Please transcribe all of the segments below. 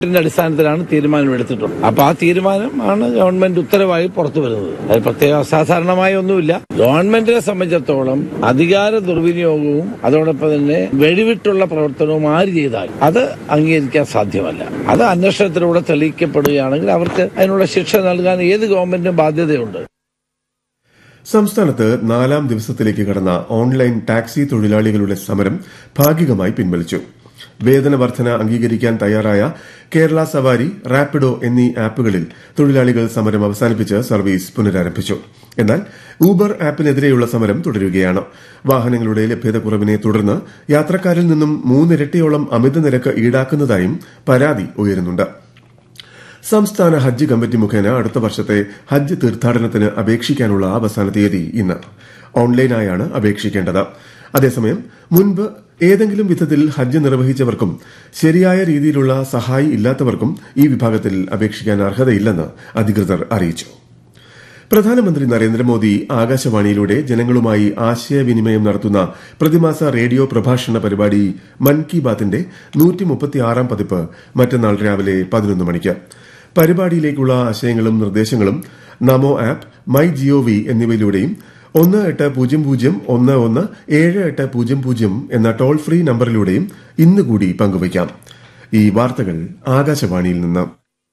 ന്റെ അടിസ്ഥാനത്തിലാണ് തീരുമാനം എടുത്തിട്ടുള്ളത് അപ്പൊ ആ തീരുമാനമാണ് ഗവൺമെന്റ് ഉത്തരവായി പുറത്തു വരുന്നത് അത് പ്രത്യേക അസാധാരണമായ ഒന്നുമില്ല ഗവൺമെന്റിനെ സംബന്ധിച്ചിടത്തോളം അധികാര ദുർവിനിയോഗവും അതോടൊപ്പം തന്നെ വെടിവിട്ടുള്ള പ്രവർത്തനവും ആര് ചെയ്താൽ അത് അംഗീകരിക്കാൻ സാധ്യമല്ല അത് അന്വേഷണത്തിലൂടെ തെളിയിക്കപ്പെടുകയാണെങ്കിൽ അവർക്ക് അതിനുള്ള ശിക്ഷ നൽകാൻ ഏത് ഗവൺമെന്റിനും ബാധ്യതയുണ്ട് സംസ്ഥാനത്ത് നാലാം ദിവസത്തിലേക്ക് കടന്ന ഓൺലൈൻ ടാക്സി തൊഴിലാളികളുടെ സമരം ഭാഗികമായി പിൻവലിച്ചു വേതന വർധന അംഗീകരിക്കാൻ തയ്യാറായ കേരള സവാരി റാപ്പിഡോ എന്നീ ആപ്പുകളിൽ തൊഴിലാളികൾ സമരം അവസാനിപ്പിച്ച് സർവീസ് പുനരാരംഭിച്ചു എന്നാൽ ഊബർ ആപ്പിനെതിരെയുള്ള സമരം തുടരുകയാണ് വാഹനങ്ങളുടെ ലഭ്യതക്കുറവിനെ തുടർന്ന് യാത്രക്കാരിൽ നിന്നും മൂന്നിരട്ടിയോളം അമിത നിരക്ക് ഈടാക്കുന്നതായും പരാതി ഉയരുന്നുണ്ട് സംസ്ഥാന ഹജ്ജ് കമ്മിറ്റി മുഖേന അടുത്ത വർഷത്തെ ഹജ്ജ് തീർത്ഥാടനത്തിന് അപേക്ഷിക്കാനുള്ള അവസാന തീയതി ഇന്ന് ഓൺലൈനായാണ് അപേക്ഷിക്കേണ്ടത് അതേസമയം മുൻപ് ഏതെങ്കിലും വിധത്തിൽ ഹജ്ജ് നിർവഹിച്ചവർക്കും ശരിയായ രീതിയിലുള്ള സഹായി ഇല്ലാത്തവർക്കും ഈ വിഭാഗത്തിൽ അപേക്ഷിക്കാൻ അർഹതയില്ലെന്ന് അധികൃതർ അറിയിച്ചു പ്രധാനമന്ത്രി നരേന്ദ്രമോദി ആകാശവാണിയിലൂടെ ജനങ്ങളുമായി ആശയവിനിമയം നടത്തുന്ന പ്രതിമാസ റേഡിയോ പ്രഭാഷണ പരിപാടി മൻ കി ബാത്തിന്റെ നൂറ്റിമുപ്പത്തിയാറാം പതിപ്പ് മറ്റന്നാൾ രാവിലെ പതിനൊന്ന് മണിക്ക് പരിപാടിയിലേക്കുള്ള ആശയങ്ങളും നിർദ്ദേശങ്ങളും നമോ ആപ്പ് മൈ ജിഒവി എന്നിവയിലൂടെയും ഒന്ന് എട്ട് പൂജ്യം പൂജ്യം ഒന്ന് ഒന്ന് ഏഴ് എട്ട് പൂജ്യം പൂജ്യം എന്ന ടോൾ ഫ്രീ നമ്പറിലൂടെയും ഇന്നുകൂടി പങ്കുവയ്ക്കാം ഈ വാർത്തകൾ ആകാശവാണിയിൽ നിന്ന്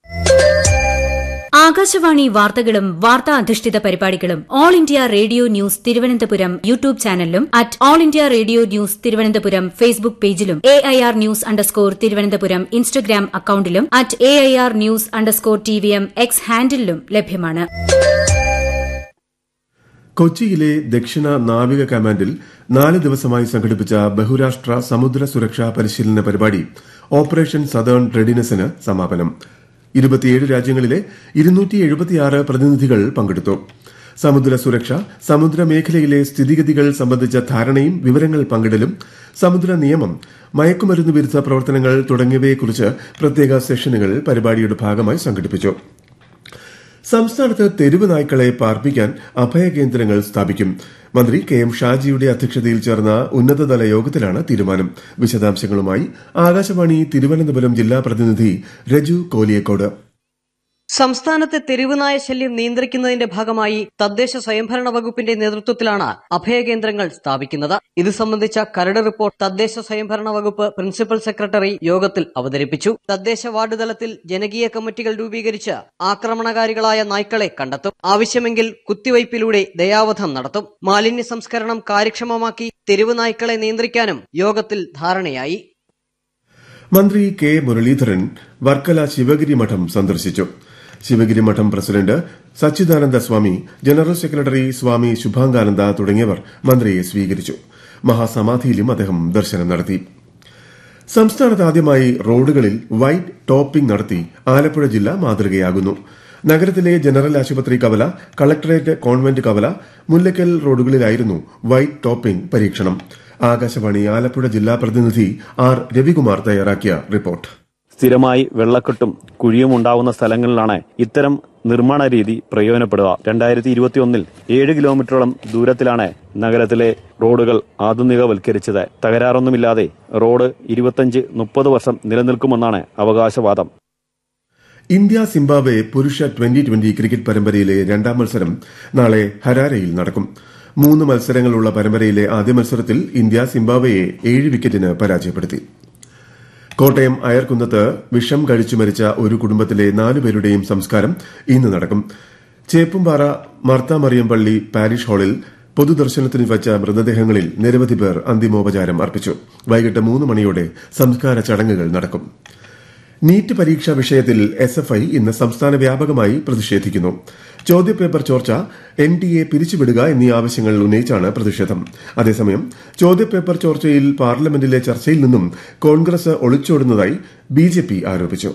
ആകാശവാണി വാർത്തകളും വാർത്താ അധിഷ്ഠിത പരിപാടികളും All India Radio news Thiruvananthapuram YouTube ചാനലിലും at All India Radio news Thiruvananthapuram Facebook പേജിലും A I R news underscore Thiruvananthapuram Instagram അക്കൌണ്ടിലും at A I R news underscore T V M X ഹാൻഡിലും ലഭ്യമാണ് കൊച്ചിയിലെ ദക്ഷിണ നാവിക കമാൻഡിൽ നാല് ദിവസമായി സംഘടിപ്പിച്ച ബഹുരാഷ്ട്ര സമുദ്ര സുരക്ഷാ പരിശീലന പരിപാടി ഓപ്പറേഷൻ സദേൺ റെഡിനെസിന് സമാപനം ഇരുപത്തിയേഴ് രാജ്യങ്ങളിലെ ഇരുന്നൂറ്റി എഴുപത്തിയാറ് പ്രതിനിധികൾ പങ്കെടുത്തു സമുദ്ര സുരക്ഷ സമുദ്രമേഖലയിലെ സ്ഥിതിഗതികൾ സംബന്ധിച്ച ധാരണയും വിവരങ്ങൾ പങ്കിടലും സമുദ്ര നിയമം മയക്കുമരുന്ന് വിരുദ്ധ പ്രവർത്തനങ്ങൾ തുടങ്ങിയവയെക്കുറിച്ച് പ്രത്യേക സെഷനുകൾ പരിപാടിയുടെ ഭാഗമായി സംഘടിപ്പിച്ചു സംസ്ഥാനത്ത് തെരുവ് നായ്ക്കളെ പാർപ്പിക്കാൻ അഭയകേന്ദ്രങ്ങൾ സ്ഥാപിക്കും മന്ത്രി കെ എം ഷാജിയുടെ അധ്യക്ഷതയിൽ ചേർന്ന ഉന്നതതല യോഗത്തിലാണ് തീരുമാനം വിശദാംശങ്ങളുമായി ആകാശവാണി തിരുവനന്തപുരം ജില്ലാ പ്രതിനിധി രജു കോലിയക്കോട് സംസ്ഥാനത്തെ തെരുവുനായ ശല്യം നിയന്ത്രിക്കുന്നതിന്റെ ഭാഗമായി തദ്ദേശ സ്വയംഭരണ വകുപ്പിന്റെ നേതൃത്വത്തിലാണ് അഭയകേന്ദ്രങ്ങൾ സ്ഥാപിക്കുന്നത് ഇത് സംബന്ധിച്ച കരട് റിപ്പോർട്ട് തദ്ദേശ സ്വയംഭരണ വകുപ്പ് പ്രിൻസിപ്പൽ സെക്രട്ടറി യോഗത്തിൽ അവതരിപ്പിച്ചു തദ്ദേശ വാർഡ് തലത്തിൽ ജനകീയ കമ്മിറ്റികൾ രൂപീകരിച്ച് ആക്രമണകാരികളായ നായ്ക്കളെ കണ്ടെത്തും ആവശ്യമെങ്കിൽ കുത്തിവയ്പിലൂടെ ദയാവധം നടത്തും മാലിന്യ സംസ്കരണം കാര്യക്ഷമമാക്കി തെരുവ് നായ്ക്കളെ നിയന്ത്രിക്കാനും യോഗത്തിൽ ധാരണയായി മന്ത്രി കെ മുരളീധരൻ വർക്കല ശിവഗിരി മഠം സന്ദർശിച്ചു ശിവഗിരി മഠം president Sachidananda Swami general secretary Swami Subhangananda തുടങ്ങിയവർ മന്ത്രിയെ സ്വീകരിച്ചു മഹാസമാധിയിലും അദ്ദേഹം ദർശനം നടത്തി സംസ്ഥാനത്ത് ആദ്യമായി റോഡുകളിൽ വൈറ്റ് ടോപ്പിംഗ് നടത്തി ആലപ്പുഴ ജില്ല മാതൃകയാകുന്നു നഗരത്തിലെ ജനറൽ ആശുപത്രി കവല കളക്ടറേറ്റ് കോൺവെന്റ് കവല മുല്ലക്കൽ റോഡുകളിലായിരുന്നു വൈറ്റ് ടോപ്പിംഗ് പരീക്ഷണം ആകാശവാണി ആലപ്പുഴ ജില്ലാ പ്രതിനിധി ആർ രവികുമാർ തയ്യാറാക്കിയ റിപ്പോർട്ട് സ്ഥിരമായി വെള്ളക്കെട്ടും കുഴിയും ഉണ്ടാവുന്ന സ്ഥലങ്ങളിലാണ് ഇത്തരം നിർമ്മാണ രീതി പ്രയോജനപ്പെടുക രണ്ടായിരത്തി ഇരുപത്തിയൊന്നിൽ ഏഴ് കിലോമീറ്ററോളം ദൂരത്തിലാണ് നഗരത്തിലെ റോഡുകൾ ആധുനികവൽക്കരിച്ചത് തകരാറൊന്നുമില്ലാതെ റോഡ് ഇരുപത്തഞ്ച് മുപ്പത് വർഷം നിലനിൽക്കുമെന്നാണ് അവകാശവാദം ഇന്ത്യ സിംബാബ്വെ പുരുഷ ട്വന്റി ട്വന്റി ക്രിക്കറ്റ് പരമ്പരയിലെ രണ്ടാം മത്സരം നാളെ ഹരാരയിൽ നടക്കും മൂന്ന് മത്സരങ്ങളുള്ള പരമ്പരയിലെ ആദ്യ മത്സരത്തിൽ ഇന്ത്യ സിംബാബ്വെയെ ഏഴ് വിക്കറ്റിന് പരാജയപ്പെടുത്തി കോട്ടയം അയർക്കുന്നത്ത് വിഷം കഴിച്ചു മരിച്ച ഒരു കുടുംബത്തിലെ നാലുപേരുടെയും സംസ്കാരം ഇന്ന് നടക്കും ചേപ്പുംപാറ മർത്ത മറിയം പള്ളി പാരിഷ് ഹാളിൽ പൊതുദർശനത്തിന് വച്ച മൃതദേഹങ്ങളിൽ നിരവധി പേർ അന്തിമോപചാരം അർപ്പിച്ചു വൈകിട്ട് മൂന്ന് മണിയോടെ സംസ്കാര ചടങ്ങുകൾ നടക്കും നീറ്റ് പരീക്ഷാ വിഷയത്തിൽ എസ് എഫ് ഐ ഇന്ന് സംസ്ഥാന വ്യാപകമായി പ്രതിഷേധിക്കുന്നു ചോദ്യപേപ്പർ ചോർച്ച എൻ ടി എ പിരിച്ചുവിടുക എന്നീ ആവശ്യങ്ങൾ ഉന്നയിച്ചാണ് പ്രതിഷേധം അതേസമയം ചോദ്യപേപ്പർ ചോർച്ചയിൽ പാർലമെന്റിലെ ചർച്ചയിൽ നിന്നും കോൺഗ്രസ് ഒളിച്ചോടുന്നതായി ബി ജെ പി ആരോപിച്ചു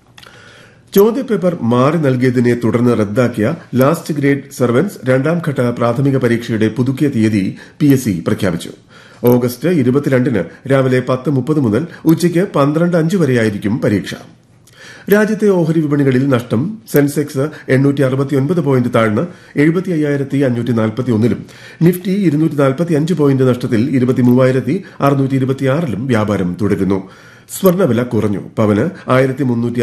ചോദ്യപേപ്പർ മാറി നൽകിയതിനെ തുടർന്ന് റദ്ദാക്കിയ ലാസ്റ്റ് ഗ്രേഡ് സർവൻസ് രണ്ടാംഘട്ട പ്രാഥമിക പരീക്ഷയുടെ പുതുക്കിയ തീയതി പി എസ് സി പ്രഖ്യാപിച്ചു ഓഗസ്റ്റ് ഇരുപത്തിരണ്ടിന് രാവിലെ പത്ത് മുപ്പത് മുതൽ ഉച്ചയ്ക്ക് പന്ത്രണ്ട് അഞ്ച് വരെയായിരിക്കും പരീക്ഷ രാജ്യത്തെ ഓഹരി വിപണികളിൽ നഷ്ടം സെൻസെക്സ് എണ്ണൂറ്റി അറുപത്തിയൊൻപത് പോയിന്റ് താഴ്ന്ന് എഴുപത്തി അയ്യായിരത്തി അഞ്ഞൂറ്റി നാൽപ്പത്തി ഒന്നിലും നിഫ്റ്റി ഇരുന്നൂറ്റി നാൽപ്പത്തി അഞ്ച് പോയിന്റ് നഷ്ടത്തിൽ ഇരുപത്തി മൂവായിരത്തി അറുന്നൂറ്റി ഇരുപത്തിയാറിലും വ്യാപാരം തുടരുന്നു സ്വർണ്ണവില കുറഞ്ഞു പവന് ആയിരത്തി മുന്നൂറ്റി